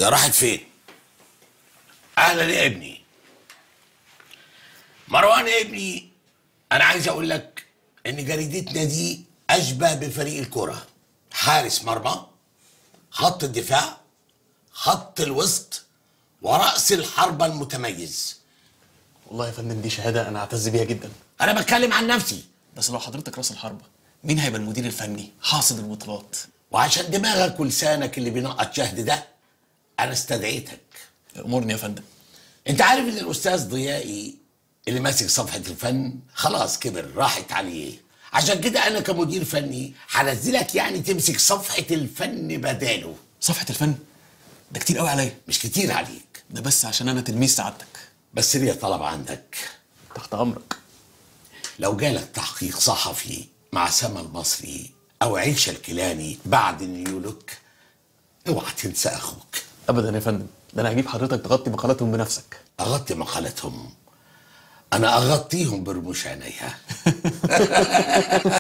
هي راحت فين اهلا يا ابني مروان يا ابني انا عايز اقول لك ان جريدتنا دي اشبه بفريق الكره حارس مرمى خط الدفاع خط الوسط ورأس الحربة المتميز والله يا فندم دي شهاده انا اعتز بيها جدا انا بتكلم عن نفسي بس لو حضرتك راس الحربه مين هيبقى المدير الفني حاصد البطولات وعشان دماغك ولسانك اللي بينقط شهد ده انا استدعيتك امورني يا فندم انت عارف ان الاستاذ ضيائي اللي ماسك صفحه الفن خلاص كبر راحت عليه عشان كده انا كمدير فني هنزلك يعني تمسك صفحه الفن بداله صفحه الفن ده كتير قوي عليا مش كتير عليك ده بس عشان انا تلميذ سعادتك بس ليا طلب عندك تحت امرك لو جالك تحقيق صحفي مع سما المصري او عيشه الكيلاني بعد نيولوك اوعى تنسى اخوك ابدا يا فندم ده انا هجيب حضرتك تغطي مقالاتهم بنفسك اغطي مقالتهم انا اغطيهم برموش عينيها